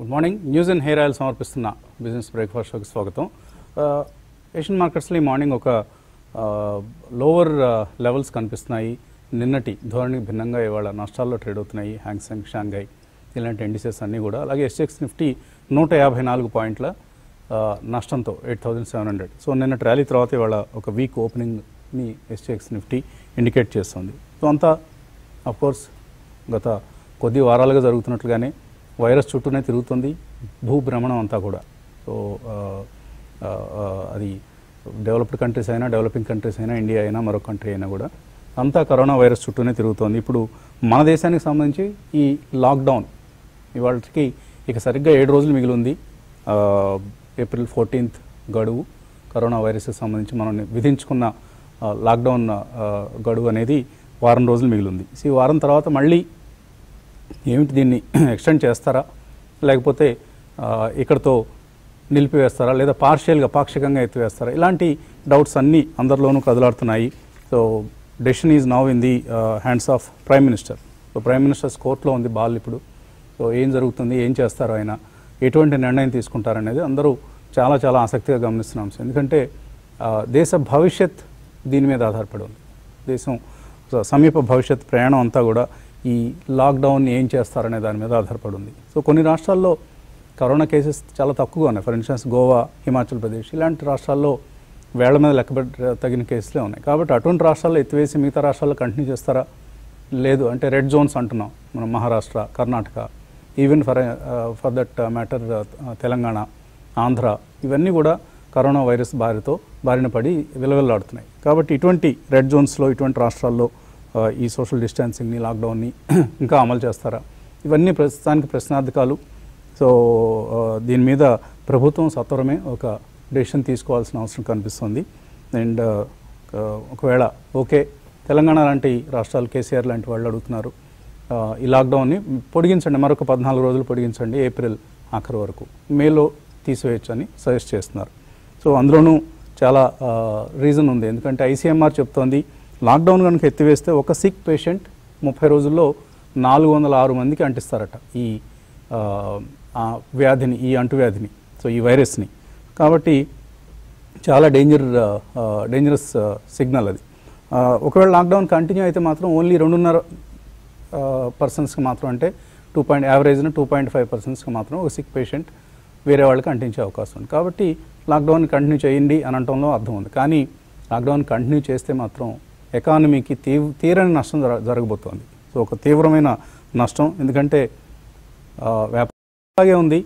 Good morning news and hair oil సమర్పిస్తున్న business breakfast షోకి స్వాగతం ఆ, ఏషియన్ మార్కెట్స్లో ఈ మార్నింగ్ ఒక లోవర్ లెవెల్స్ కనిపిస్తున్నాయి నిన్నటి ధోరణికి భిన్నంగా ఇవాళ నష్టాల్లో ట్రేడ్ అవుతున్నాయి హ్యాంగ్సెంగ్ షాంఘై ఇలాంటి ఇండిసెస్ అన్నీ కూడా అలాగే ఎస్ఎక్స్ నిఫ్టీ నూట యాభై నాలుగు పాయింట్ల ఆ, నష్టంతో eight thousand seven hundred so నిన్నటి ర్యాలీ తర్వాత ఇవాళ ఒక వీక్ ఓపెనింగ్ని ఎస్ఎక్స్ నిఫ్టీ ఇండికేట్ చేస్తుంది సో అంతా కోర్స్ గత కొద్ది వారాలుగా జరుగుతున్నట్లుగానే వైరస్ చుట్టూనే తిరుగుతుంది భూభ్రమణం అంతా కూడా సో ఆ, ఆ, ఆ, అది డెవలప్డ్ కంట్రీస్ అయినా డెవలపింగ్ కంట్రీస్ అయినా ఇండియా అయినా మరొక కంట్రీ అయినా కూడా అంతా కరోనా వైరస్ చుట్టూనే తిరుగుతోంది ఇప్పుడు మన దేశానికి సంబంధించి ఈ లాక్డౌన్ ఇవాళకి ఇక సరిగ్గా ఏడు రోజులు మిగిలి ఉంది ఆ, ఏప్రిల్ ఫోర్టీన్త్ గడువు కరోనా వైరస్కి సంబంధించి మనం విధించుకున్న ఆ, లాక్డౌన్ ఆ, గడువు అనేది వారం రోజులు మిగిలి ఉంది సో ఈ వారం తర్వాత మళ్ళీ ఏమిటి దీన్ని ఎక్స్టెండ్ చేస్తారా లేకపోతే ఆ, ఇక్కడతో నిలిపివేస్తారా లేదా పార్షియల్గా పాక్షికంగా ఎత్తివేస్తారా ఇలాంటి డౌట్స్ అన్నీ అందరిలోనూ కదలాడుతున్నాయి so decision is now in the hands of prime minister so prime ministers కోర్టులో ఉంది బాల్ ఇప్పుడు సో ఏం జరుగుతుంది ఏం చేస్తారు ఆయన ఎటువంటి నిర్ణయం తీసుకుంటారనేది అందరూ చాలా చాలా ఆసక్తిగా గమనిస్తున్నాం అంశం. ఎందుకంటే ఆ, దేశ భవిష్యత్ దీని మీద ఆధారపడి ఉంది దేశం సో సమీప భవిష్యత్ ప్రయాణం అంతా కూడా ఈ లాక్డౌన్ ఏం చేస్తారనే దాని మీద ఆధారపడి ఉంది సో కొన్ని రాష్ట్రాల్లో కరోనా కేసెస్ చాలా తక్కువగా ఉన్నాయి ఫర్ ఇన్స్టెన్స్ గోవా హిమాచల్ ప్రదేశ్ ఇలాంటి రాష్ట్రాల్లో వేళ్ల మీద లెక్కబెట్ట తగిన కేసులే ఉన్నాయి కాబట్టి అటువంటి రాష్ట్రాల్లో ఎత్తివేసి మిగతా రాష్ట్రాల్లో కంటిన్యూ చేస్తారా లేదు అంటే రెడ్ జోన్స్ అంటున్నాం మనం Maharashtra Karnataka even for for that matter Telangana Andhra ఇవన్నీ కూడా కరోనా వైరస్ బారితో బారిన పడి విలవిల్లాడుతున్నాయి కాబట్టి ఇటువంటి రెడ్ జోన్స్లో ఇటువంటి రాష్ట్రాల్లో ఆ, ఈ సోషల్ డిస్టెన్సింగ్ని లాక్డౌన్ని ఇంకా అమలు చేస్తారా ఇవన్నీ ప్రస్తుతానికి ప్రశ్నార్థకాలు సో ఆ, దీని మీద ప్రభుత్వం సత్వరమే ఒక డెసిషన్ తీసుకోవాల్సిన అవసరం కనిపిస్తుంది అండ్ ఆ, ఒకవేళ ఓకే తెలంగాణ లాంటి రాష్ట్రాలు కేసీఆర్ లాంటి వాళ్ళు అడుగుతున్నారు ఆ, ఈ లాక్డౌన్ని పొడిగించండి మరొక పద్నాలుగు రోజులు పొడిగించండి ఏప్రిల్ ఆఖరి వరకు మేలో తీసివేయచ్చు అని సజెస్ట్ చేస్తున్నారు సో అందులోనూ చాలా రీజన్ ఉంది ఎందుకంటే ఐసీఎంఆర్ చెప్తోంది లాక్డౌన్ కనుక ఎత్తివేస్తే ఒక సిక్ పేషెంట్ ముప్పై రోజుల్లో నాలుగు వందల ఆరు మందికి అంటిస్తారట ఈ ఆ, ఆ వ్యాధిని ఈ అంటువ్యాధిని సో ఈ వైరస్ని కాబట్టి చాలా డేంజర్ డేంజరస్ సిగ్నల్ అది ఆ, ఒకవేళ లాక్డౌన్ కంటిన్యూ అయితే మాత్రం ఓన్లీ రెండున్నర పర్సన్స్కి మాత్రం అంటే టూ పాయింట్ యావరేజ్న టూ పాయింట్ ఫైవ్ పర్సన్స్కి మాత్రం ఒక సిక్ పేషెంట్ వేరే వాళ్ళకి అంటించే అవకాశం ఉంది కాబట్టి లాక్డౌన్ కంటిన్యూ చేయండి అని అనటంలో అర్థం ఉంది కానీ లాక్డౌన్ కంటిన్యూ చేస్తే మాత్రం ఎకానమీకి తీవ్ తీరని నష్టం జర జరగబోతోంది సో ఒక తీవ్రమైన నష్టం ఎందుకంటే ఆ, వ్యాపారం అలాగే ఉంది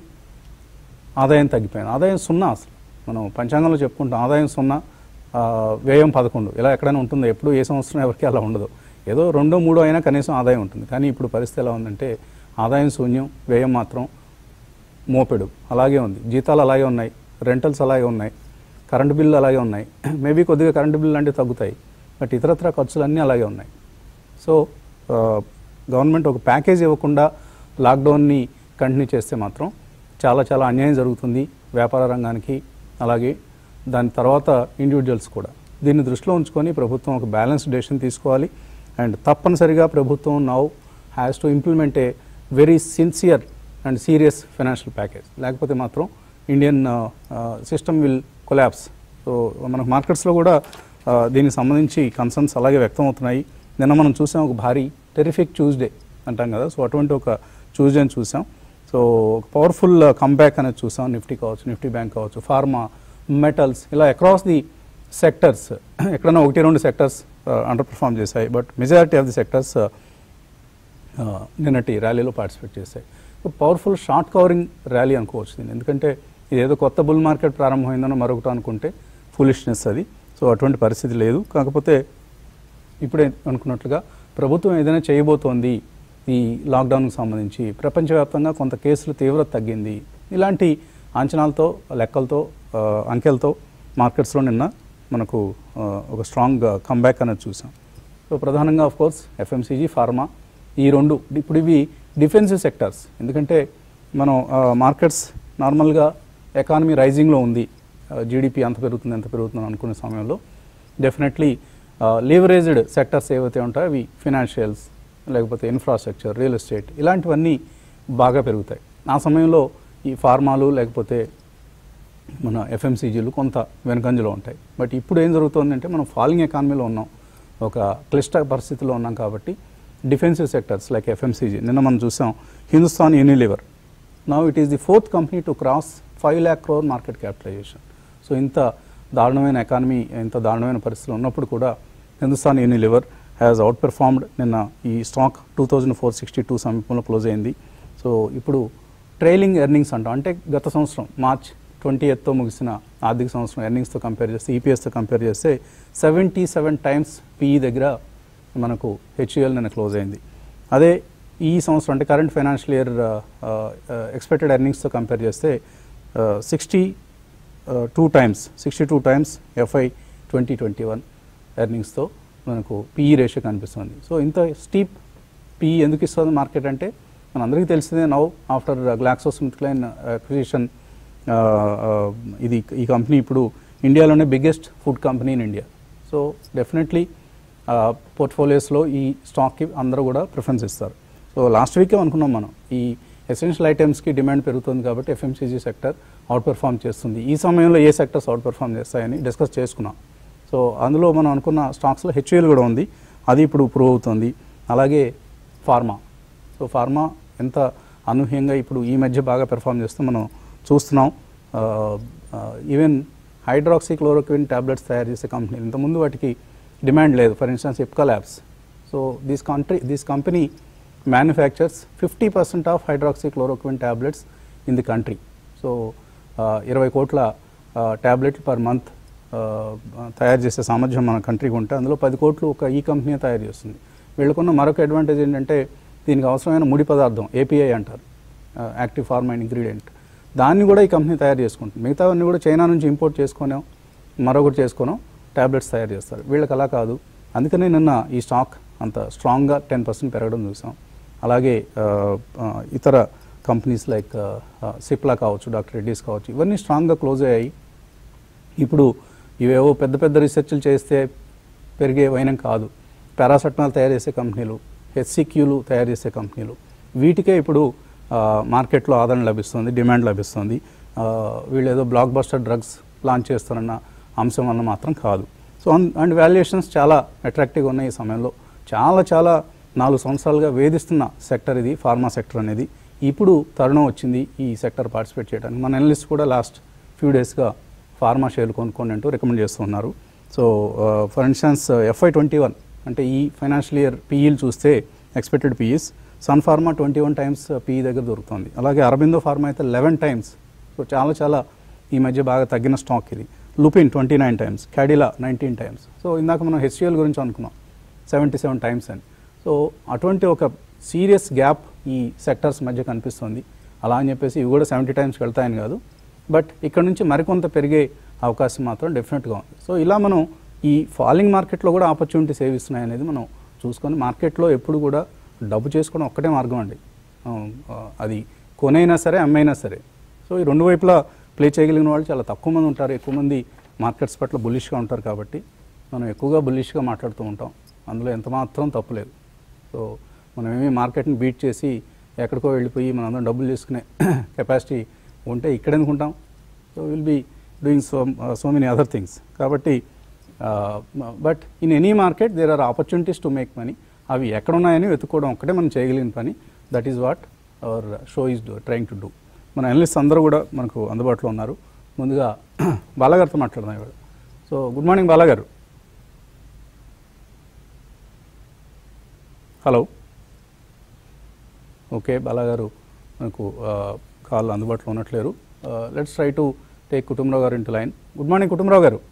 ఆదాయం తగ్గిపోయింది ఆదాయం సున్నా అసలు మనం పంచాంగంలో చెప్పుకుంటాం ఆదాయం సున్నా ఆ, వ్యయం పదకొండు ఇలా ఎక్కడైనా ఉంటుందో ఎప్పుడు ఏ సంవత్సరం ఎవరికి అలా ఉండదు ఏదో రెండో మూడో అయినా కనీసం ఆదాయం ఉంటుంది కానీ ఇప్పుడు పరిస్థితి ఎలా ఉందంటే ఆదాయం శూన్యం వ్యయం మాత్రం మోపెడు అలాగే ఉంది జీతాలు అలాగే ఉన్నాయి రెంటల్స్ అలాగే ఉన్నాయి కరెంటు బిల్లు అలాగే ఉన్నాయి మేబీ కొద్దిగా కరెంటు బిల్లు లాంటివి తగ్గుతాయి బట్ ఇతరత్ర ఖర్చులు అన్నీ అలాగే ఉన్నాయి సో ఆ, గవర్నమెంట్ ఒక ప్యాకేజ్ ఇవ్వకుండా లాక్డౌన్ని కంటిన్యూ చేస్తే మాత్రం చాలా చాలా అన్యాయం జరుగుతుంది వ్యాపార రంగానికి అలాగే దాని తర్వాత ఇండివిజువల్స్ కూడా దీన్ని దృష్టిలో ఉంచుకొని ప్రభుత్వం ఒక బ్యాలెన్స్ డెసిషన్ తీసుకోవాలి అండ్ తప్పనిసరిగా ప్రభుత్వం now has to implement a very sincere and serious financial package లేకపోతే మాత్రం Indian system will collapse so మనకు మార్కెట్స్లో కూడా ఆ, దీనికి సంబంధించి కన్సర్న్స్ అలాగే వ్యక్తం అవుతున్నాయి నిన్న మనం చూసాం ఒక భారీ టెరిఫిక్ ట్యూస్డే అంటాం కదా సో అటువంటి ఒక ట్యూస్డేని చూసాం సో ఒక పవర్ఫుల్ కంబ్యాక్ అనేది చూసాం నిఫ్టీ కావచ్చు నిఫ్టీ బ్యాంక్ కావచ్చు ఫార్మా మెటల్స్ ఇలా అక్రాస్ ది సెక్టర్స్ ఎక్కడైనా ఒకటి రెండు సెక్టర్స్ అండర్ పర్ఫామ్ చేశాయి but majority of the sectors నిన్నటి ర్యాలీలో పార్టిసిపేట్ చేశాయి పవర్ఫుల్ షార్ట్ కవరింగ్ ర్యాలీ అనుకోవచ్చు దీన్ని ఎందుకంటే ఇదేదో కొత్త బుల్ మార్కెట్ ప్రారంభమైందనో మరొకటి అనుకుంటే ఫులిష్నెస్ అది సో అటువంటి పరిస్థితి లేదు కాకపోతే ఇప్పుడే అనుకున్నట్లుగా ప్రభుత్వం ఏదైనా చేయబోతోంది ఈ లాక్డౌన్కి సంబంధించి ప్రపంచవ్యాప్తంగా కొంత కేసులు తీవ్రత తగ్గింది ఇలాంటి అంచనాలతో లెక్కలతో ఆ, అంకెలతో మార్కెట్స్లో నిన్న మనకు ఆ, ఒక స్ట్రాంగ్ కంబ్యాక్ అనేది చూసాం సో ప్రధానంగా ఆఫ్ కోర్స్ ఎఫ్ఎంసీజీ ఫార్మా ఈ రెండు ఇప్పుడు ఇవి డిఫెన్సివ్ సెక్టర్స్ ఎందుకంటే మనం మార్కెట్స్ నార్మల్గా ఎకానమీ రైజింగ్లో ఉంది జీడిపి ఎంత పెరుగుతుంది ఎంత పెరుగుతుంది అనుకునే సమయంలో డెఫినెట్లీ లీవరేజ్డ్ సెక్టర్స్ ఏవైతే ఉంటాయో అవి ఫినాన్షియల్స్ లేకపోతే ఇన్ఫ్రాస్ట్రక్చర్ రియల్ ఎస్టేట్ ఇలాంటివన్నీ బాగా పెరుగుతాయి ఆ సమయంలో ఈ ఫార్మాలు లేకపోతే మన ఎఫ్ఎంసీజీలు కొంత వెనుకంజలో ఉంటాయి బట్ ఇప్పుడు ఏం జరుగుతుందంటే మనం ఫాలింగ్ ఎకానమీలో ఉన్నాం ఒక క్లిష్ట పరిస్థితిలో ఉన్నాం కాబట్టి డిఫెన్సివ్ సెక్టర్స్ లైక్ ఎఫ్ఎంసీజీ నిన్న మనం చూసాం Hindustan Unilever now it is the fourth company to cross five lakh crore market capitalization so ఇంత దారుణమైన ఎకానమీ ఇంత దారుణమైన పరిస్థితులు ఉన్నప్పుడు కూడా Hindustan Unilever has outperformed నిన్న ఈ stock two thousand four sixty two సమీపంలో క్లోజ్ అయింది సో ఇప్పుడు ట్రైలింగ్ ఎర్నింగ్స్ అంటాం అంటే గత సంవత్సరం మార్చ్ ట్వంటీ ఎయిత్తో ముగిసిన ఆర్థిక సంవత్సరం ఎర్నింగ్స్తో కంపేర్ చేస్తే ఈపీఎస్తో కంపేర్ చేస్తే సెవెంటీ సెవెన్ టైమ్స్ పీఈ దగ్గర మనకు హెచ్యుఎల్ నిన్న క్లోజ్ అయింది అదే ఈ సంవత్సరం అంటే కరెంట్ ఫైనాన్షియల్ ఇయర్ ఎక్స్పెక్టెడ్ ఎర్నింగ్స్తో కంపేర్ చేస్తే sixty two times sixty two times FY twenty twenty one ఎర్నింగ్స్తో మనకు పీఈ రేషియో కనిపిస్తుంది సో ఇంత స్టీప్ పీఈ ఎందుకు ఇస్తుంది మార్కెట్ అంటే మనందరికీ తెలిసిందే now after Glaxo Smith Kline acquisition ఇది ఈ కంపెనీ ఇప్పుడు ఇండియాలోనే biggest food company in India so definitely పోర్ట్ఫోలియోస్లో ఈ స్టాక్కి అందరూ కూడా ప్రిఫరెన్స్ ఇస్తారు సో లాస్ట్ వీకే అనుకున్నాం మనం ఈ ఎసెన్షియల్ ఐటమ్స్కి డిమాండ్ పెరుగుతుంది కాబట్టి ఎఫ్ఎంసీజీ సెక్టర్ అవుట్ పెర్ఫామ్ చేస్తుంది ఈ సమయంలో ఏ సెక్టర్స్ అవుట్ పెర్ఫామ్ చేస్తాయని డిస్కస్ చేసుకున్నాం సో అందులో మనం అనుకున్న స్టాక్స్లో హెచ్యుఎల్ కూడా ఉంది అది ఇప్పుడు ప్రూవ్ అవుతుంది అలాగే ఫార్మా సో ఫార్మా ఎంత అనూహ్యంగా ఇప్పుడు ఈ మధ్య బాగా పెర్ఫామ్ చేస్తూ మనం చూస్తున్నాం ఈవెన్ హైడ్రాక్సీ క్లోరోక్విన్ టాబ్లెట్స్ తయారు చేసే కంపెనీలు ఇంతకుముందు వాటికి డిమాండ్ లేదు for instance Ipca labs so this country this company manufactures fifty percent of hydroxychloroquine tablets in the country so ఇరవై కోట్ల ట్యాబ్లెట్లు పర్ మంత్ తయారు చేసే సామర్థ్యం మన కంట్రీకి ఉంటే అందులో పది కోట్లు ఒక ఈ కంపెనీ తయారు చేస్తుంది వీళ్ళకున్న మరొక అడ్వాంటేజ్ ఏంటంటే దీనికి అవసరమైన ముడి పదార్థం ఏపీఐ అంటారు యాక్టివ్ ఫార్మా ఇంగ్రీడియంట్ దాన్ని కూడా ఈ కంపెనీ తయారు చేసుకుంటుంది మిగతావన్నీ కూడా చైనా నుంచి ఇంపోర్ట్ చేసుకున్నాం మరొకటి చేసుకున్నాం ట్యాబ్లెట్స్ తయారు చేస్తారు వీళ్ళకి అలా కాదు అందుకనే నిన్న ఈ స్టాక్ అంత స్ట్రాంగ్గా టెన్ పర్సెంట్ పెరగడం చూసాం అలాగే ఆ, ఆ, ఇతర కంపెనీస్ లైక్ సిప్లా కావచ్చు డాక్టర్ రెడ్డీస్ కావచ్చు ఇవన్నీ స్ట్రాంగ్గా క్లోజ్ అయ్యాయి ఇప్పుడు ఇవేవో పెద్ద పెద్ద రీసెర్చ్లు చేస్తే పెరిగే వైనం కాదు పారాసెటమాల్ తయారు చేసే కంపెనీలు హెచ్సిక్యూలు తయారు చేసే కంపెనీలు వీటికే ఇప్పుడు ఆ, మార్కెట్లో ఆదరణ లభిస్తుంది డిమాండ్ లభిస్తుంది ఆ, వీళ్ళు ఏదో బ్లాక్ బస్టర్ డ్రగ్స్ లాంచ్ చేస్తారన్న అంశం వల్ల మాత్రం కాదు సో అన్- అండ్ వాల్యుయేషన్స్ చాలా అట్రాక్టివ్గా ఉన్నాయి ఈ సమయంలో చాలా చాలా నాలుగు సంవత్సరాలుగా వేధిస్తున్న సెక్టర్ ఇది ఫార్మా సెక్టర్ అనేది ఇప్పుడు తరుణం వచ్చింది ఈ సెక్టర్ పార్టిసిపేట్ చేయడానికి మన అనలిస్ట్ కూడా లాస్ట్ ఫ్యూ డేస్గా ఫార్మా షేర్లు కొనుక్కోండి అంటూ రికమెండ్ చేస్తున్నారు so for instance FY twenty one అంటే ఈ ఫైనాన్షియల్ ఇయర్ పీఈలు చూస్తే expected PEs Sun Pharma twenty one times PE దగ్గర దొరుకుతుంది అలాగే అరబిందో ఫార్మా అయితే లెవెన్ టైమ్స్ సో చాలా చాలా ఈ మధ్య బాగా తగ్గిన స్టాక్ ఇది Lupin twenty nine times Cadila nineteen times so ఇందాక మనం హెచ్సిఎల్ గురించి అనుకున్నాం సెవెంటీ సెవెన్ టైమ్స్ అని సో అటువంటి ఒక సీరియస్ గ్యాప్ ఈ సెక్టర్స్ మధ్య కనిపిస్తుంది అలా అని చెప్పేసి ఇవి కూడా సెవెంటీ టైమ్స్ వెళ్తాయని కాదు బట్ ఇక్కడ నుంచి మరికొంత పెరిగే అవకాశం మాత్రం డెఫినెట్గా ఉంది సో ఇలా మనం ఈ ఫాలింగ్ మార్కెట్లో కూడా ఆపర్చునిటీస్ ఏవి ఇస్తున్నాయి అనేది మనం చూసుకొని మార్కెట్లో ఎప్పుడు కూడా డబ్బు చేసుకోవడం ఒక్కటే మార్గం అండి ఆ, ఆ, అది కొనైనా సరే అమ్మైనా సరే సో ఈ రెండు వైపులా ప్లే చేయగలిగిన వాళ్ళు చాలా తక్కువ మంది ఉంటారు ఎక్కువ మంది మార్కెట్స్ పట్ల బుల్లిష్గా ఉంటారు కాబట్టి మనం ఎక్కువగా బుల్లిష్గా మాట్లాడుతూ ఉంటాం అందులో ఎంత మాత్రం తప్పు లేదు సో మనం ఏమీ మార్కెట్ని బీట్ చేసి ఎక్కడికో వెళ్ళిపోయి మనం అందరం డబ్బులు చేసుకునే కెపాసిటీ ఉంటే ఇక్కడ ఎందుకుంటాం so will be doing so so many other things కాబట్టి but in any market there are opportunities to make money అవి ఎక్కడ ఉన్నాయని వెతుక్కోవడం ఒక్కటే మనం చేయగలిగిన పని that is what our show is trying to do మన అనలిస్ట్ అందరూ కూడా మనకు అందుబాటులో ఉన్నారు ముందుగా బాలాగారితో మాట్లాడదాం ఇవాళ సో గుడ్ మార్నింగ్ బాలాగారు హలో ఓకే బాలాగారు మనకు కాల్ అందుబాటులో ఉన్నట్లేరు let's try to take Kutumbarao గారు into line good morning Kutumbarao garu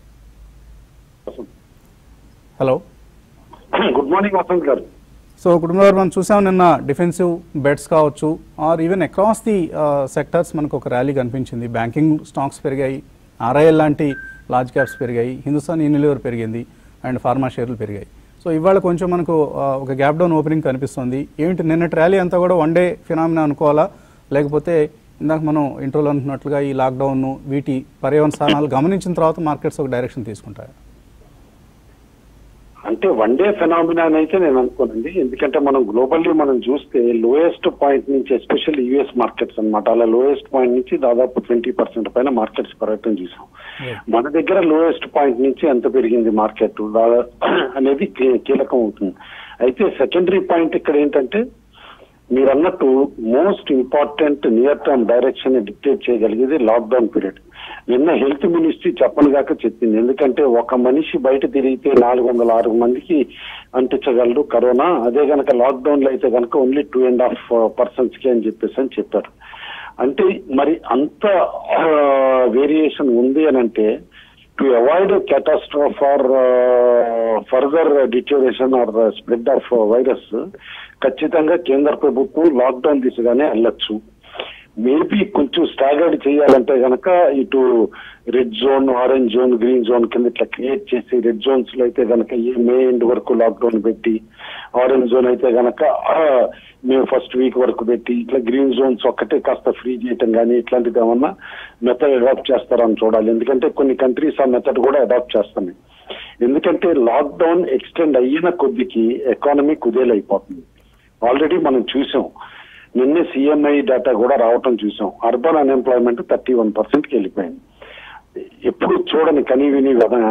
hello good morning Vasant garu so Kutumbarao గారు మనం చూసాం నిన్న డిఫెన్సివ్ బెట్స్ కావచ్చు or even across the sectors మనకు ఒక ర్యాలీ కనిపించింది బ్యాంకింగ్ స్టాక్స్ పెరిగాయి ఆర్ఐఎల్ లాంటి లార్జ్ క్యాప్స్ పెరిగాయి హిందుస్థాన్ యూనిలివర్ పెరిగింది అండ్ ఫార్మా షేర్లు పెరిగాయి సో ఇవాళ కొంచెం మనకు ఆ, ఒక గ్యాప్ డౌన్ ఓపెనింగ్ కనిపిస్తుంది ఏమిటి నిన్నటి ర్యాలీ అంతా కూడా వన్ డే ఫినామినా అనుకోవాలా లేకపోతే ఇందాక మనం ఇంట్రోలో అనుకున్నట్లుగా ఈ లాక్డౌన్ వీటి పర్యావరణ స్థానాలు గమనించిన తర్వాత మార్కెట్స్ ఒక డైరెక్షన్ తీసుకుంటాయి అంటే వన్ డే ఫెనామినాన్ అయితే నేను అనుకోనండి ఎందుకంటే మనం గ్లోబల్లీ మనం చూస్తే లోయెస్ట్ పాయింట్ నుంచి ఎస్పెషల్లీ యుఎస్ మార్కెట్స్ అన్నమాట అలా లోయెస్ట్ పాయింట్ నుంచి దాదాపు ట్వంటీ పర్సెంట్ పైన మార్కెట్స్ పెరగటం చూసాం మన దగ్గర లోయెస్ట్ పాయింట్ నుంచి ఎంత పెరిగింది మార్కెట్ అనేది కీ- కీలకం అవుతుంది అయితే సెకండరీ పాయింట్ ఇక్కడ ఏంటంటే మీరు అన్నట్టు most important near term direction dictate చేయగలిగేది లాక్డౌన్ పీరియడ్ నిన్న హెల్త్ మినిస్ట్రీ చెప్పని దాకా చెప్పింది ఎందుకంటే ఒక మనిషి బయట తిరిగితే నాలుగు వందల ఆరు మందికి అంటించగలరు కరోనా అదే గనక లాక్డౌన్ లో అయితే గనక only two and half persons కి అని చెప్పేసి అని చెప్పారు అంటే మరి అంత వేరియేషన్ ఉంది అని అంటే to avoid catastrophe or further deterioration or spread of virus ఖచ్చితంగా కేంద్ర ప్రభుత్వం లాక్డౌన్ దిశగానే వెళ్ళొచ్చు మేబీ కొంచెం స్టాగర్డ్ చేయాలంటే గనక ఇటు red zone orange zone green zone కింద ఇట్లా క్రియేట్ చేసి రెడ్ జోన్స్ లో అయితే గనక ఈ మే ఎండ్ వరకు లాక్డౌన్ పెట్టి ఆరెంజ్ జోన్ అయితే గనక మే ఫస్ట్ వీక్ వరకు పెట్టి ఇట్లా గ్రీన్ జోన్స్ ఒక్కటే కాస్త ఫ్రీ చేయటం కానీ ఇట్లాంటిది ఏమన్నా మెథడ్ అడాప్ట్ చేస్తారని చూడాలి ఎందుకంటే కొన్ని కంట్రీస్ ఆ మెథడ్ కూడా అడాప్ట్ చేస్తున్నాయి ఎందుకంటే లాక్డౌన్ ఎక్స్టెండ్ అయిన కొద్దికి ఎకానమీ కుదేలైపోతుంది ఆల్రెడీ మనం చూసాం నిన్నే సిఎంఐ డేటా కూడా రావటం చూసాం అర్బన్ అన్ఎంప్లాయ్మెంట్ థర్టీ వన్ పర్సెంట్కి వెళ్ళిపోయింది ఎప్పుడు చూడని కని విని విధ-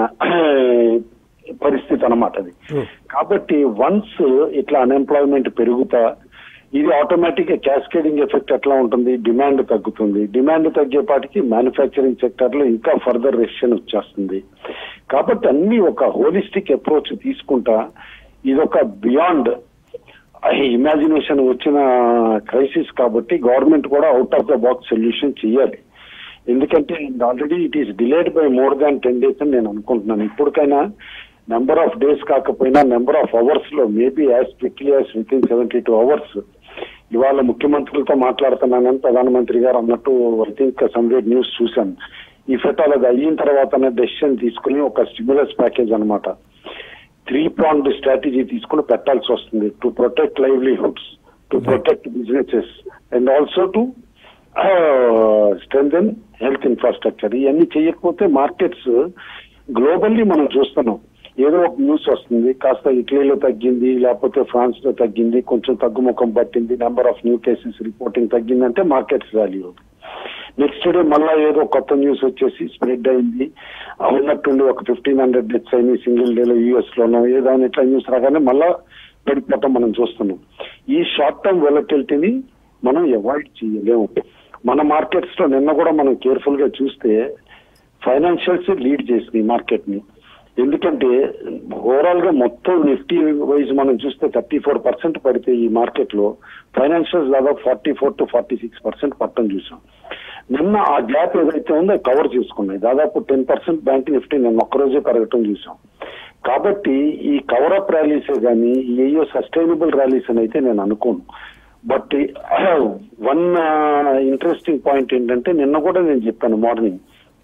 పరిస్థితి అన్నమాట అది True. కాబట్టి వన్స్ ఇట్లా అన్ఎంప్లాయ్మెంట్ పెరుగుతా ఇది ఆటోమేటిక్ గా క్యాస్కేడింగ్ ఎఫెక్ట్ ఎట్లా ఉంటుంది డిమాండ్ తగ్గుతుంది డిమాండ్ తగ్గేపాటికి మ్యానుఫ్యాక్చరింగ్ సెక్టర్ లో ఇంకా ఫర్దర్ రెషన్ వచ్చేస్తుంది కాబట్టి అన్ని ఒక హోలిస్టిక్ అప్రోచ్ తీసుకుంటా ఇదొక బియాండ్ ఇమాజినేషన్ వచ్చిన క్రైసిస్ కాబట్టి గవర్నమెంట్ కూడా out of the box solution చేయాలి ఎందుకంటే already it is delayed by more than ten days అని నేను అనుకుంటున్నాను ఇప్పటికైనా నెంబర్ ఆఫ్ డేస్ కాకపోయినా నెంబర్ ఆఫ్ అవర్స్ లో maybe as quickly as within seventy two hours ఇవాళ ముఖ్యమంత్రులతో మాట్లాడుతున్నానని ప్రధానమంత్రి గారు అన్నట్టు ఐ థింక్ సమ్వేర్ న్యూస్ చూశాను ఈ ఫెటాల్ అది అయిన తర్వాతనే డెసిషన్ తీసుకుని ఒక స్టిమ్యులస్ ప్యాకేజ్ అన్నమాట త్రీ ప్రాంగ్డ్ స్ట్రాటజీ తీసుకుని పెట్టాల్సి వస్తుంది to protect livelihoods to protect businesses and also to strengthen health infrastructure ఇవన్నీ చేయకపోతే మార్కెట్స్ గ్లోబల్లీ మనం చూస్తున్నాం ఏదో ఒక న్యూస్ వస్తుంది కాస్త ఇటలీలో తగ్గింది లేకపోతే ఫ్రాన్స్ లో తగ్గింది కొంచెం తగ్గుముఖం పట్టింది number of new cases reporting తగ్గిందంటే మార్కెట్స్ వాల్యూ నెక్స్ట్ డే మళ్ళా ఏదో కొత్త న్యూస్ వచ్చేసి స్ప్రెడ్ అయింది ఆ ఉన్నట్టుండి ఒక ఫిఫ్టీన్ హండ్రెడ్ డెత్స్ అయినాయి సింగిల్ డేలో యూఎస్ లోనో ఏదో అని ఇట్లా న్యూస్ రాగానే మళ్ళా పడిపోవటం మనం చూస్తున్నాం ఈ షార్ట్ టర్మ్ వెలటిలిటీని మనం అవాయిడ్ చేయలేము మన మార్కెట్స్ లో నిన్న కూడా మనం కేర్ఫుల్ గా చూస్తే ఫైనాన్షియల్స్ లీడ్ చేసినాయి మార్కెట్ ని ఎందుకంటే ఓవరాల్ గా మొత్తం నిఫ్టీ వైజ్ మనం చూస్తే థర్టీ ఫోర్ పర్సెంట్ పడితే ఈ మార్కెట్ లో ఫైనాన్షియల్స్ దాదాపు forty four to forty six percent పట్టడం చూసాం నిన్న ఆ గ్యాప్ ఏదైతే ఉందో అది కవర్ చేసుకున్నాయి దాదాపు టెన్ పర్సెంట్ బ్యాంక్ నిఫ్టీ నిన్న ఒక్కరోజే పెరగటం చూసాం కాబట్టి ఈ కవర్ అప్ ర్యాలీసే కానీ ఏయో సస్టైనబుల్ ర్యాలీస్ అని అయితే నేను అనుకోను బట్ వన్ ఇంట్రెస్టింగ్ పాయింట్ ఏంటంటే నిన్న కూడా నేను చెప్పాను morning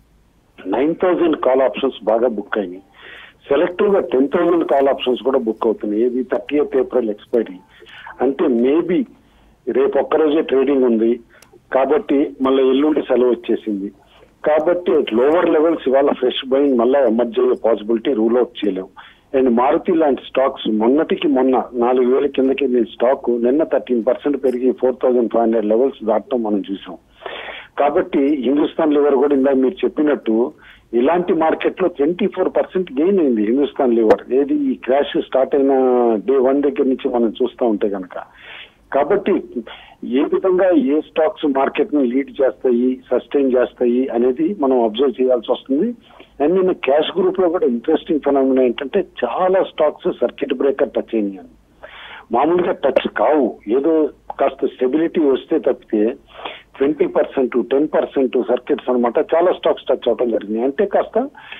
nine thousand call options బాగా బుక్ అయినాయి సెలెక్టివ్ గా టెన్ థౌసండ్ కాల్ ఆప్షన్స్ కూడా బుక్ అవుతున్నాయి ఏది థర్టీ ఎయిత్ ఏప్రిల్ ఎక్స్పైరీ అంటే మేబీ రేపు ఒక్కరోజే ట్రేడింగ్ ఉంది కాబట్టి మళ్ళీ ఎల్లుండి సెలవు వచ్చేసింది కాబట్టి లోవర్ లెవెల్స్ ఇవాళ ఫ్రెష్ బయింగ్ మళ్ళీ ఎమర్జ్ అయ్యే పాసిబిలిటీ రూల్ అవుట్ చేయలేం అండ్ మారుతి లాంటి స్టాక్స్ మొన్నటికి మొన్న నాలుగు వేల కిందకి వెళ్ళిన స్టాక్ నిన్న థర్టీన్ పర్సెంట్ పెరిగి four thousand five hundred levels దాటడం మనం చూసాం కాబట్టి హిందుస్థాన్ లివర్ కూడా ఇందాక మీరు చెప్పినట్టు ఇలాంటి మార్కెట్ లో ట్వంటీ ఫోర్ పర్సెంట్ గెయిన్ అయింది హిందుస్థాన్ లివర్ ఏది ఈ క్రాష్ స్టార్ట్ అయిన డే వన్ దగ్గర నుంచి మనం చూస్తూ ఉంటే కనుక కాబట్టి ఏ విధంగా ఏ స్టాక్స్ మార్కెట్ ని లీడ్ చేస్తాయి సస్టైన్ చేస్తాయి అనేది మనం అబ్జర్వ్ చేయాల్సి వస్తుంది అండ్ నేను క్యాష్ గ్రూప్ లో కూడా ఇంట్రెస్టింగ్ ఫినామినా ఏంటంటే చాలా స్టాక్స్ సర్క్యూట్ బ్రేకర్ టచ్ అయినాయి మామూలుగా టచ్ కావు ఏదో కాస్త స్టెబిలిటీ వస్తే తప్పితే twenty percent ten percent circuits అనమాట చాలా స్టాక్స్ టచ్ అవడం జరిగింది అంటే కాస్త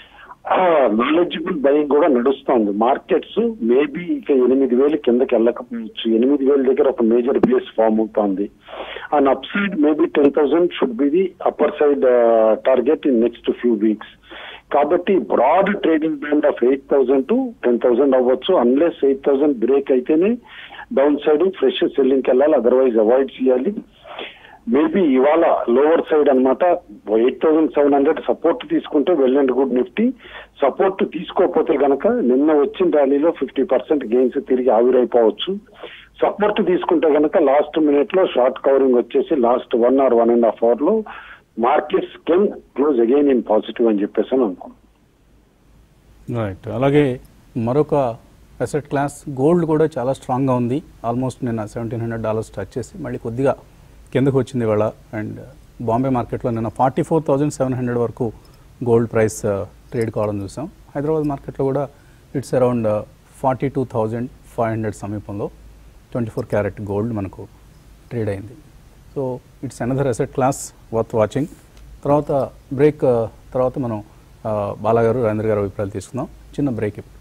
నాలెడ్జిబుల్ బయింగ్ కూడా నడుస్తోంది మార్కెట్స్ మేబీ ఇక ఎనిమిది వేలు కిందకి వెళ్ళకపోవచ్చు ఎనిమిది వేల దగ్గర ఒక మేజర్ బేస్ ఫామ్ అవుతోంది and upside maybe ten thousand should be the upper side target in next few weeks కాబట్టి broad trading band of eight thousand to ten thousand అవ్వచ్చు అన్లెస్ ఎయిట్ థౌసండ్ బ్రేక్ అయితేనే downside fresh సెల్లింగ్కి వెళ్ళాలి otherwise avoid చేయాలి maybe ఇవాళ lower side అన్నమాట eight thousand seven hundred support తీసుకుంటే well and good Nifty support తీసుకోకపోతే గనక నిన్న వచ్చిన ర్యాలీలో ఫిఫ్టీ పర్సెంట్ గెయిన్స్ తిరిగి ఆవిరైపోవచ్చు సపోర్ట్ తీసుకుంటే గనక లాస్ట్ మినిట్ లో షార్ట్ కవరింగ్ వచ్చేసి last one or one and half hour లో markets can close again in positive అని చెప్పేసి అని అనుకున్నాను రైట్ అలాగే మరొక అసెట్ క్లాస్ గోల్డ్ కూడా చాలా స్ట్రాంగ్గా ఉంది ఆల్మోస్ట్ నిన్న సెవెంటీన్ హండ్రెడ్ డాలర్స్ టచ్ చేసి మళ్ళీ కొద్దిగా కిందకు వచ్చింది ఇవాళ అండ్ బాంబే మార్కెట్లో నిన్న forty four thousand seven hundred వరకు గోల్డ్ ప్రైస్ ట్రేడ్ కావడం చూసాం హైదరాబాద్ మార్కెట్లో కూడా it's around forty two thousand five hundred సమీపంలో ట్వంటీ ఫోర్ క్యారెట్ గోల్డ్ మనకు ట్రేడ్ అయింది so it's another asset class worth watching తర్వాత బ్రేక్ తర్వాత మనం ఆ, బాలాగారు రాజేంద్ర గారు అభిప్రాయాలు తీసుకుందాం చిన్న బ్రేక్ ఇప్పుడు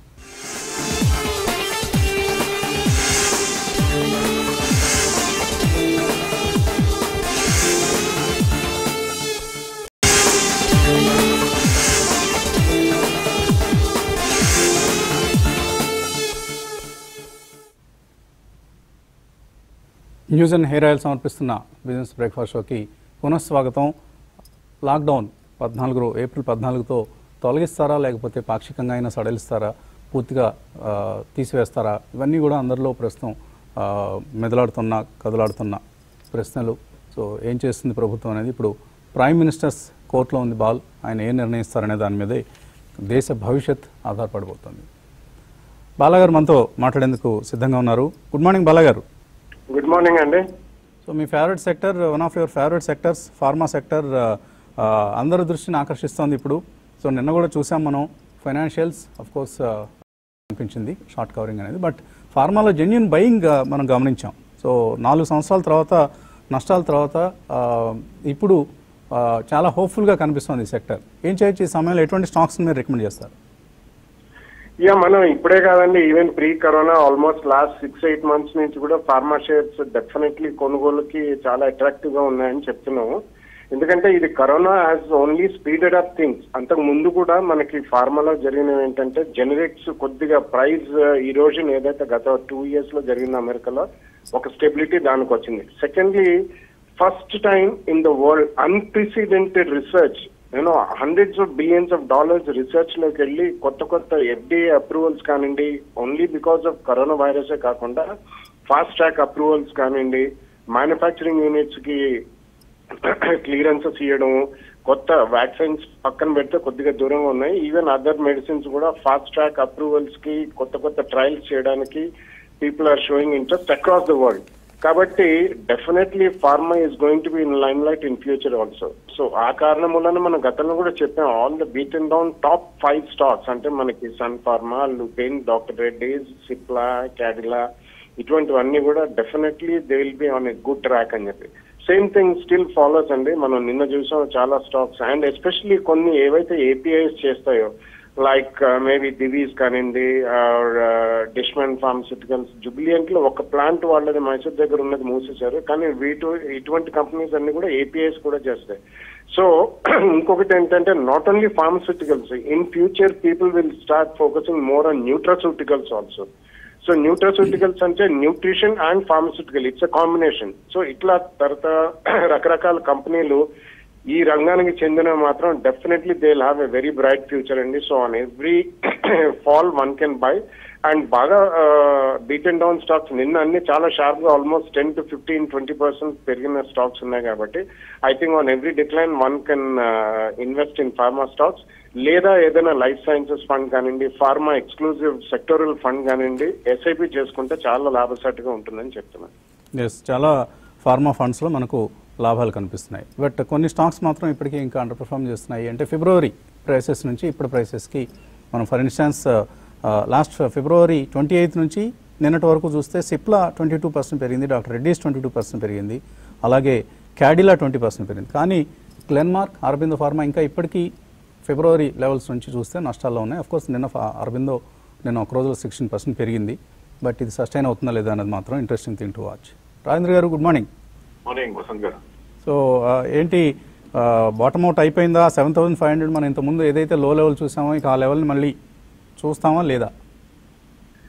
న్యూస్ అండ్ హెయిర్ ఆయిల్ సమర్పిస్తున్న బిజినెస్ బ్రేక్ఫాస్ట్ షోకి పునఃస్వాగతం లాక్డౌన్ పద్నాలుగు ఏప్రిల్ పద్నాలుగుతో తొలగిస్తారా లేకపోతే పాక్షికంగా అయినా సడలిస్తారా పూర్తిగా ఆ, తీసివేస్తారా ఇవన్నీ కూడా అందరిలో ప్రస్తుతం ఆ, మెదలాడుతున్న కదలాడుతున్న ప్రశ్నలు సో ఏం చేస్తుంది ప్రభుత్వం అనేది ఇప్పుడు ప్రైమ్ మినిస్టర్స్ కోర్టులో ఉంది బాల్ ఆయన ఏం నిర్ణయిస్తారనే దాని మీదే దేశ భవిష్యత్ ఆధారపడిపోతుంది బాలాగారు మనతో మాట్లాడేందుకు సిద్ధంగా ఉన్నారు గుడ్ మార్నింగ్ బాలాగారు గుడ్ మార్నింగ్ అండి సో మీ favourite sector one of your favourite sectors pharma sector అందరి దృష్టిని ఆకర్షిస్తోంది ఇప్పుడు సో నిన్న కూడా చూసాం మనం ఫైనాన్షియల్స్ అఫ్ కోర్స్ అనిపించింది షార్ట్ కవరింగ్ అనేది బట్ ఫార్మాలో జెన్యున్ బయింగ్ మనం గమనించాం సో నాలుగు సంవత్సరాల తర్వాత నష్టాల తర్వాత ఆ, ఇప్పుడు ఆ, చాలా హోప్ఫుల్గా కనిపిస్తుంది ఈ సెక్టర్ ఏం చేయొచ్చు ఈ సమయంలో ఎటువంటి స్టాక్స్ మీరు రికమెండ్ చేస్తారు ఇక మనం ఇప్పుడే కాదండి even pre corona almost last six eight months నుంచి కూడా ఫార్మా షేర్స్ డెఫినెట్లీ కొనుగోలుకి చాలా అట్రాక్టివ్ గా ఉన్నాయని చెప్తున్నాము ఎందుకంటే ఇది corona has only speeded up things అంతకు ముందు కూడా మనకి ఫార్మాలో జరిగినవి ఏంటంటే జెనరిక్స్ కొద్దిగా ప్రైస్ ఈరోజన్ ఏదైతే గత టూ ఇయర్స్ లో జరిగింది అమెరికాలో ఒక స్టెబిలిటీ దానికి వచ్చింది secondly first time in the world unprecedented research నేను hundreds of billions of dollars research లోకి వెళ్ళి కొత్త కొత్త ఎఫ్డిఏ అప్రూవల్స్ కానివ్వండి ఓన్లీ బికాస్ ఆఫ్ కరోనా వైరసే కాకుండా ఫాస్ట్ ట్రాక్ అప్రూవల్స్ కానివ్వండి మ్యానుఫ్యాక్చరింగ్ యూనిట్స్ కి క్లియరెన్సెస్ ఇవ్వడం కొత్త వ్యాక్సిన్స్ పక్కన పెడితే కొద్దిగా దూరంగా ఉన్నాయి ఈవెన్ అదర్ మెడిసిన్స్ కూడా ఫాస్ట్ ట్రాక్ అప్రూవల్స్ కి కొత్త కొత్త ట్రయల్స్ చేయడానికి people are showing interest across the world కాబట్టి definitely pharma is going to be in limelight in future also so ఆ కారణం వలన మనం గతంలో కూడా చెప్పాం all the beaten down top five stocks అంటే మనకి సన్ ఫార్మా లుపెన్ డాక్టర్ రెడ్డీస్ సిప్లా క్యాడిలా ఇటువంటివన్నీ కూడా definitely they will be on a good track అని చెప్పి సేమ్ థింగ్ స్టిల్ ఫాలోస్ అండి మనం నిన్న చూసాం చాలా స్టాక్స్ అండ్ ఎస్పెషల్లీ కొన్ని ఏవైతే ఏపీఐస్ చేస్తాయో లైక్ మేబీ దివీస్ కానివ్వండి డిష్మన్ ఫార్మసిటికల్స్ జుబిలియంట్ లో ఒక ప్లాంట్ వాళ్ళది మైసూర్ దగ్గర ఉన్నది మూసేశారు కానీ వీటి ఇటువంటి కంపెనీస్ అన్ని కూడా ఏపీఐస్ కూడా చేస్తాయి సో ఇంకొకటి ఏంటంటే not only pharmaceuticals in future people will start focusing more on nutraceuticals also so nutraceuticals అంటే nutrition and pharmaceutical it's a combination so ఇట్లా తర్వాత రకరకాల కంపెనీలు ఈ రంగానికి చెందిన మాత్రం definitely they have a very bright future అండి so on every fall one can buy and బాగా బీట్ అండ్ డౌన్ స్టాక్స్ నిన్న అన్ని చాలా షార్ప్ గా almost ten to fifteen twenty percent పెరిగిన స్టాక్స్ ఉన్నాయి కాబట్టి I think on every decline one can invest in pharma stocks లేదా ఏదైనా లైఫ్ సైన్సెస్ ఫండ్ కానివ్వండి ఫార్మా ఎక్స్క్లూజివ్ సెక్టోరల్ ఫండ్ కానివ్వండి ఎస్ఐపి చేసుకుంటే చాలా లాభసాటిగా ఉంటుందని చెప్తున్నాను ఎస్ చాలా ఫార్మా ఫండ్స్లో మనకు లాభాలు కనిపిస్తున్నాయి బట్ కొన్ని స్టాక్స్ మాత్రం ఇప్పటికీ ఇంకా అండర్ పర్ఫామ్ చేస్తున్నాయి అంటే ఫిబ్రవరి ప్రైసెస్ నుంచి ఇప్పుడు ప్రైసెస్కి మనం for instance last February twenty eighth నుంచి నిన్నటి వరకు చూస్తే సిప్లా ట్వంటీ టూ పర్సెంట్ పెరిగింది Doctor Reddy's twenty two percent పెరిగింది అలాగే క్యాడిలా ట్వంటీ పర్సెంట్ పెరిగింది కానీ గ్లెన్మార్క్ అరబిందో ఫార్మా ఇంకా ఇప్పటికీ ఫిబ్రవరి లెవెల్స్ నుంచి చూస్తే నష్టాల్లో ఉన్నాయి అఫ్కోర్స్ నిన్న ఫా- అరబిందో నిన్న ఒక రోజులో సిక్స్టీన్ పర్సెంట్ పెరిగింది బట్ ఇది సస్టైన్ అవుతుందా లేదా అనేది మాత్రం interesting thing to watch Rajendra garu good morning morning Vasant garu so ఆ, ఏంటి బాటమ్ అవుట్ అయిపోయిందా సెవెన్ థౌసండ్ ఫైవ్ హండ్రెడ్ మనం ఇంతకుముందు ఏదైతే లో లెవెల్ చూసామో ఇక ఆ లెవెల్ని మళ్ళీ చూస్తామా లేదా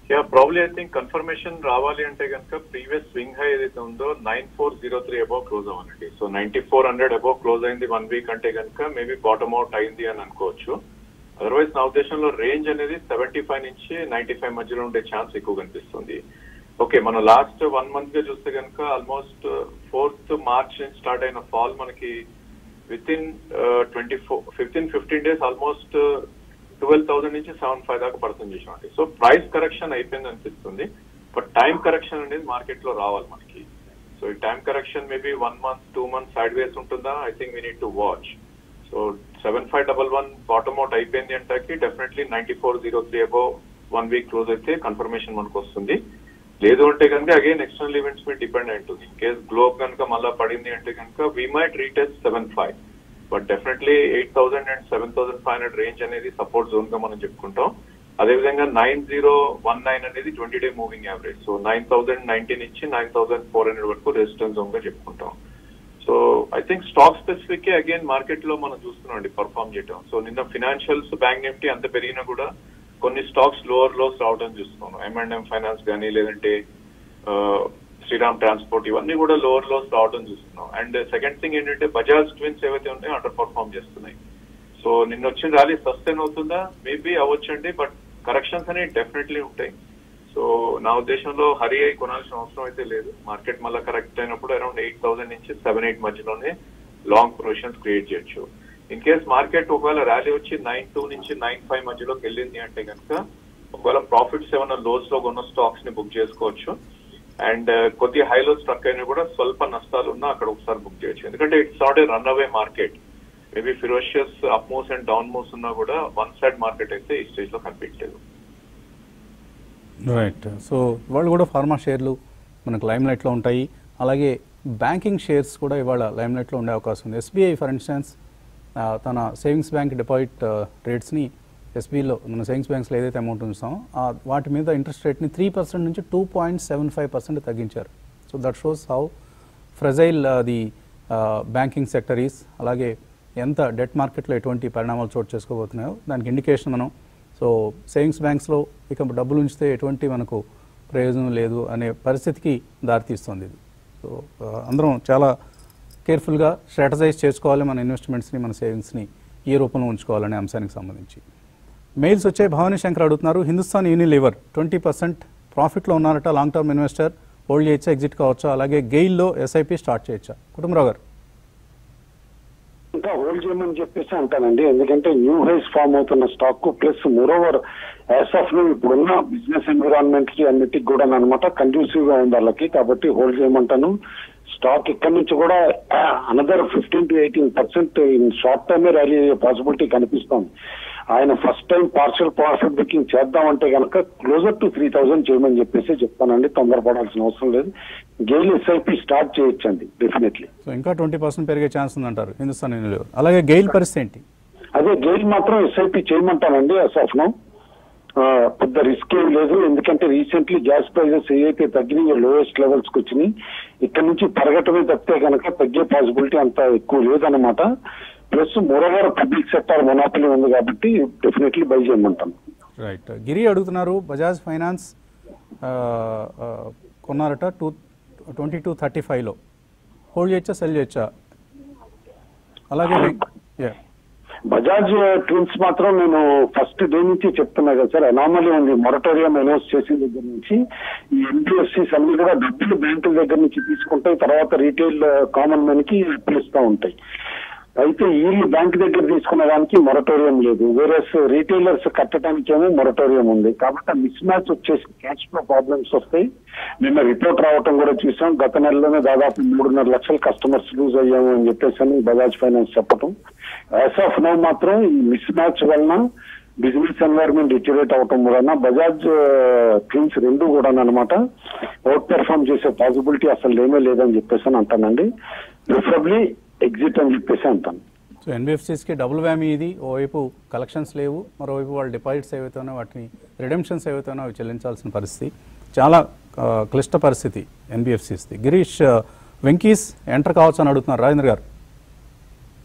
yeah probably I think confirmation రావాలి అంటే కనుక ప్రీవియస్ స్వింగ్ హై ఏదైతే ఉందో nine four zero three above close అవ్వాలండి so ninety four hundred above close అయింది వన్ వీక్ అంటే కనుక మేబీ బాటమ్ అవుట్ అయింది అని అనుకోవచ్చు అదర్వైజ్ నా ఉద్దేశంలో రేంజ్ అనేది సెవెంటీ ఫైవ్ నుంచి నైన్టీ ఫైవ్ మధ్యలో ఉండే ఛాన్స్ ఎక్కువ కనిపిస్తుంది ఓకే మనం లాస్ట్ వన్ మంత్ గా చూస్తే కనుక ఆల్మోస్ట్ ఫోర్త్ మార్చ్ నుంచి స్టార్ట్ అయిన ఫాల్ మనకి with in twenty four fifteen fifteen days almost twelve thousand నుంచి సెవెన్ ఫైవ్ దాకా పడుతుంది చూసామండి సో ప్రైస్ కరెక్షన్ అయిపోయింది అనిపిస్తుంది బట్ టైం కరెక్షన్ అనేది మార్కెట్ లో రావాలి మనకి సో ఈ time correction maybe one month two month sideways ఉంటుందా I think we need to watch so seven five double one bottom out అయిపోయింది అంటాకి definitely ninety four zero three above one week close అయితే confirmation మనకు వస్తుంది లేదు అంటే కనుక again external events మీద డిపెండ్ అయి ఉంటుంది ఇన్ కేస్ గ్లోబ్ కనుక మళ్ళీ పడింది అంటే కనుక we might retest seven five but definitely eight thousand and seven thousand five hundred range అనేది సపోర్ట్ జోన్ గా మనం చెప్పుకుంటాం అదేవిధంగా నైన్ జీరో వన్ నైన్ అనేది twenty day moving average so nine thousand ninety నుంచి నైన్ థౌసండ్ ఫోర్ హండ్రెడ్ వరకు resistance zone గా చెప్పుకుంటాం so I think stock specific again market లో మనం చూస్తున్నాం అండి పర్ఫామ్ చేయటం సో నిన్న ఫినాన్షియల్స్ బ్యాంక్ నిఫ్టీ అంత పెరిగినా కూడా కొన్ని స్టాక్స్ లోవర్ లోస్ రావడం చూస్తున్నాం ఎం అండ్ ఎం ఫైనాన్స్ కానీ లేదంటే ఆ, శ్రీరామ్ ట్రాన్స్పోర్ట్ ఇవన్నీ కూడా లోవర్ లోస్ రావడం చూస్తున్నాం అండ్ సెకండ్ థింగ్ ఏంటంటే బజాజ్ ట్విన్స్ ఏవైతే ఉన్నాయో అండర్ పర్ఫామ్ చేస్తున్నాయి సో నిన్న వచ్చిన ర్యాలీ సస్టైన్ అవుతుందా మేబీ అవ్వచ్చండి బట్ కరెక్షన్స్ అనేవి డెఫినెట్లీ ఉంటాయి సో నా ఉద్దేశంలో హరి అయి కొనాల్సిన అవసరం అయితే లేదు మార్కెట్ మళ్ళీ కరెక్ట్ అయినప్పుడు అరౌండ్ ఎయిట్ థౌసండ్ నుంచి సెవెన్ ఎయిట్ మధ్యలోనే లాంగ్ ప్రొవిజన్స్ క్రియేట్ చేయొచ్చు ఇన్ కేస్ మార్కెట్ ఒకవేళ ర్యాలీ వచ్చి నైన్ టూ నుంచి నైన్ ఫైవ్ మధ్యలోకి వెళ్ళింది అంటే కనుక ఒకవేళ ప్రాఫిట్స్ ఏమైనా లోస్ లో కొన్న స్టాక్స్ ని బుక్ చేసుకోవచ్చు అండ్ కొద్ది హైలో స్ట్రక్ అయినా కూడా స్వల్ప నష్టాలు ఉన్నా అక్కడ ఒకసారి బుక్ చేయొచ్చు ఎందుకంటే it's not a runaway market maybe ferocious up moves and down moves ఉన్నా కూడా వన్ సైడ్ మార్కెట్ అయితే ఈ స్టేజ్ లో కనిపించలేదు రైట్ సో ఇవాళ కూడా ఫార్మా షేర్లు మనకు లైమ్ లైట్లో ఉంటాయి అలాగే బ్యాంకింగ్ షేర్స్ కూడా ఇవాళ లైమ్ లైట్లో ఉండే అవకాశం ఉంది ఎస్బీఐ ఫర్ ఇన్స్టెన్స్ తన సేవింగ్స్ బ్యాంక్ డిపాజిట్ రేట్స్ని ఎస్బీలో మన సేవింగ్స్ బ్యాంక్స్లో ఏదైతే అమౌంట్ ఉంచామో ఆ వాటి మీద ఇంట్రెస్ట్ రేట్ని త్రీ పర్సెంట్ నుంచి two point seven five percent తగ్గించారు so that shows how fragile the banking sector is అలాగే ఎంత డెట్ మార్కెట్లో ఎటువంటి పరిణామాలు చోటు చేసుకోబోతున్నాయో దానికి ఇండికేషన్ మనం సో సేవింగ్స్ బ్యాంక్స్లో ఇక డబ్బులు ఉంచితే ఎటువంటి మనకు ప్రయోజనం లేదు అనే పరిస్థితికి దారితీస్తుంది ఇది సో ఆ, అందరం చాలా కేర్ఫుల్గా స్ట్రాటజైజ్ చేసుకోవాలి మన ఇన్వెస్ట్మెంట్స్ని మన సేవింగ్స్ని ఈ రూపంలో ఉంచుకోవాలనే అంశానికి సంబంధించి మెయిల్స్ వచ్చే భవానీ శంకర్ అడుగుతున్నారు హిందుస్థాన్ యూనిలివర్ ట్వంటీ పర్సెంట్ ప్రాఫిట్లో ఉన్నారట లాంగ్ టర్మ్ ఇన్వెస్టర్ హోల్డ్ చేయొచ్చా ఎగ్జిట్ కావచ్చా అలాగే గెయిల్లో ఎస్ఐపి స్టార్ట్ చేయొచ్చా కుటుంబరావు గారు ఇంకా హోల్డ్ చేయమని చెప్పేసి అంటానండి ఎందుకంటే న్యూ హైస్ ఫామ్ అవుతున్న stock plus moreover as of now ఇప్పుడున్న బిజినెస్ ఎన్విరాన్మెంట్ కి అన్నిటికి కూడా అనమాట కండ్యూసివ్ గా ఉంది వాళ్ళకి కాబట్టి హోల్డ్ చేయమంటాను స్టాక్ ఇక్కడ నుంచి కూడా another fifteen to eighteen percent in short టర్మే ర్యాలీ అయ్యే పాసిబిలిటీ కనిపిస్తోంది ఆయన first time partial profit booking చేద్దామంటే కనుక క్లోజర్ టు త్రీ థౌసండ్ చేయమని చెప్పేసి చెప్తానండి తొందరపడాల్సిన అవసరం లేదు గెయిల్ ఎస్ఐపి స్టార్ట్ చేయొచ్చండి డెఫినెట్లీ సో ఇంకా ట్వంటీ పర్సెంట్ పెరిగే ఛాన్స్ ఉందంటారు హిందుస్థాన్ యూనిలివర్ అలాగే గెయిల్ పరిస్థితి ఏంటి అదే గెయిల్ మాత్రం ఎస్ఐపి చేయమంటానండి అసాఫ్ ను పెద్ద రిస్క్ ఏం లేదు ఎందుకంటే రీసెంట్లీ గ్యాస్ ప్రైజెస్ ఏవైతే తగ్గినాయో లోయెస్ట్ లెవెల్స్ కి వచ్చినాయి ఇక్కడ నుంచి పెరగటమే తప్పితే కనుక తగ్గే పాసిబిలిటీ అంత ఎక్కువ లేదన్నమాట plus moreover public sector monopoly ఉంది కాబట్టి డెఫినెట్లీ బై చేయమంటాను రైట్ గిరి అడుగుతున్నారు బజాజ్ ఫైనాన్స్ ఆ, ఆ, కొన్నారట టూ ట్వంటీ టూ థర్టీ ఫైవ్లో హోల్డ్ చేయొచ్చా సెల్ చేయొచ్చా అలాగే యా బజాజ్ ట్విన్స్ మాత్రం నేను ఫస్ట్ డే నుంచి చెప్తున్నా కదా సార్ అనామలీ ఉంది మొరటోరియం అనౌన్స్ చేసిన దగ్గర నుంచి ఈ ఎన్బిఎఫ్సిస్ అన్ని కూడా డబ్బులు బ్యాంకుల దగ్గర నుంచి తీసుకుంటాయి తర్వాత రీటైల్ కామన్ మ్యాన్ కి పిలుస్తూ ఉంటాయి అయితే వీళ్ళు బ్యాంక్ దగ్గర తీసుకున్న దానికి మొరటోరియం లేదు వేరే రీటైలర్స్ కట్టడానికి ఏమో మొరటోరియం ఉంది కాబట్టి ఆ మిస్ మ్యాచ్ వచ్చేసి క్యాష్ ఫ్లో ప్రాబ్లమ్స్ వస్తాయి నిన్న రిపోర్ట్ రావటం కూడా చూసాం గత నెలలోనే దాదాపు మూడున్నర లక్షల కస్టమర్స్ లూజ్ అయ్యాము అని చెప్పేసి అని బజాజ్ ఫైనాన్స్ చెప్పటం యాజ్ ఆఫ్ నో మాత్రం ఈ మిస్ మ్యాచ్ వలన బిజినెస్ ఎన్వైరన్మెంట్ డిటరేట్ అవటం వలన బజాజ్ ట్విన్స్ రెండు కూడా అనమాట అవుట్ పెర్ఫామ్ చేసే పాసిబిలిటీ అసలు లేమే లేదని చెప్పేసి అని అంటానండి ప్రిఫరబ్లీ ఎగ్జిట్ అని చెప్పేసి అంటాను సో ఎన్బిఎఫ్సిస్కి డబుల్ వ్యామీ ఇది ఓవైపు కలెక్షన్స్ లేవు మరోవైపు వాళ్ళ డిపాజిట్స్ ఏవైతే ఉన్నాయో వాటిని రిడెంప్షన్స్ ఏవైతే ఉన్నాయో అవి చెల్లించాల్సిన పరిస్థితి చాలా ఆ, క్లిష్ట పరిస్థితి ఎన్బిఎఫ్సిస్ది గిరీష్ ఆ, వెంకీస్ ఎంటర్ కావచ్చు అని అడుగుతున్నారు రాజేంద్ర గారు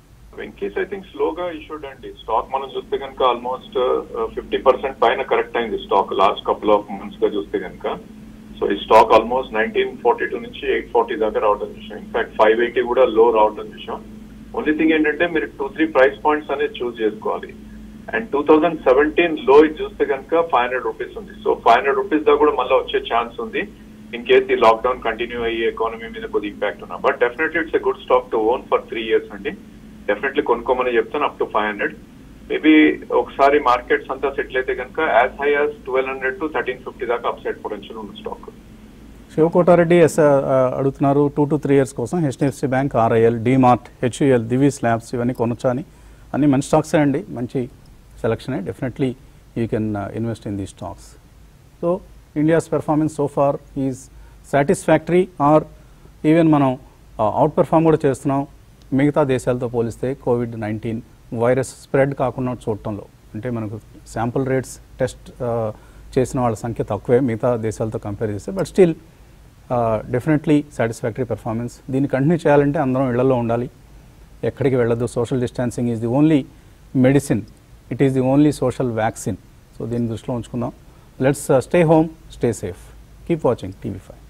వెంకీస్ ఐ థింక్ స్లోగా ఇష్యూడ్ అండి స్టాక్ మనం చూస్తే కనుక ఆల్మోస్ట్ ఫిఫ్టీ పర్సెంట్ పైన కరెక్ట్ అయింది stock last couple of months గా చూస్తే కనుక సో ఈ stock almost nineteen forty two నుంచి ఎయిట్ ఫార్టీ దాకా రావడం చూసాం ఇన్ఫాక్ట్ ఫైవ్ ఎయిటీ కూడా లో రావడం చూసాం ఓన్లీ థింగ్ ఏంటంటే మీరు టూ త్రీ ప్రైస్ పాయింట్స్ అనేది చూస్ చేసుకోవాలి అండ్ టూ థౌజండ్ సెవెంటీన్ లో ఇది చూస్తే కనుక ఫైవ్ హండ్రెడ్ రూపీస్ ఉంది సో ఫైవ్ హండ్రెడ్ రూపీస్ దా కూడా మళ్ళీ వచ్చే ఛాన్స్ ఉంది ఇన్ కేస్ ఈ లాక్డౌన్ కంటిన్యూ అయ్యి ఎకానమీ మీద కొద్ది ఇంపాక్ట్ ఉన్నా but definitely it's a good stock to own for three years అండి డెఫినెట్లీ కొనుక్కోమని చెప్తాను up to five hundred maybe ఒకసారి మార్కెట్స్ అంతా సెటిల్ అయితే కనుక as high as twelve hundred to thirteen fifty దాకా అప్సైడ్ పొటెన్షియల్ ఉన్న స్టాక్ శివకోటారెడ్డి ఎస్ ఆ, అడుగుతున్నారు టూ టు త్రీ ఇయర్స్ కోసం HDFC bank RIL DMart HUL Divi labs ఇవన్నీ కొనొచ్చా అని అన్ని మంచి స్టాక్సే అండి మంచి సెలక్షనే definitely you can invest in the stocks so India's performance so far is satisfactory or even మనం అవుట్ పెర్ఫామ్ కూడా చేస్తున్నాం మిగతా దేశాలతో పోలిస్తే కోవిడ్ నైన్టీన్ వైరస్ స్ప్రెడ్ కాకుండా చూడటంలో అంటే మనకు శాంపుల్ రేట్స్ టెస్ట్ చేసిన వాళ్ళ సంఖ్య తక్కువే మిగతా దేశాలతో కంపేర్ చేస్తే but still definitely satisfactory performance దీన్ని కంటిన్యూ చేయాలంటే అందరం ఇళ్లలో ఉండాలి ఎక్కడికి వెళ్ళదు social distancing is the only medicine it is the only social vaccine so దీన్ని దృష్టిలో ఉంచుకుందాం let's stay home stay safe keep watching TV five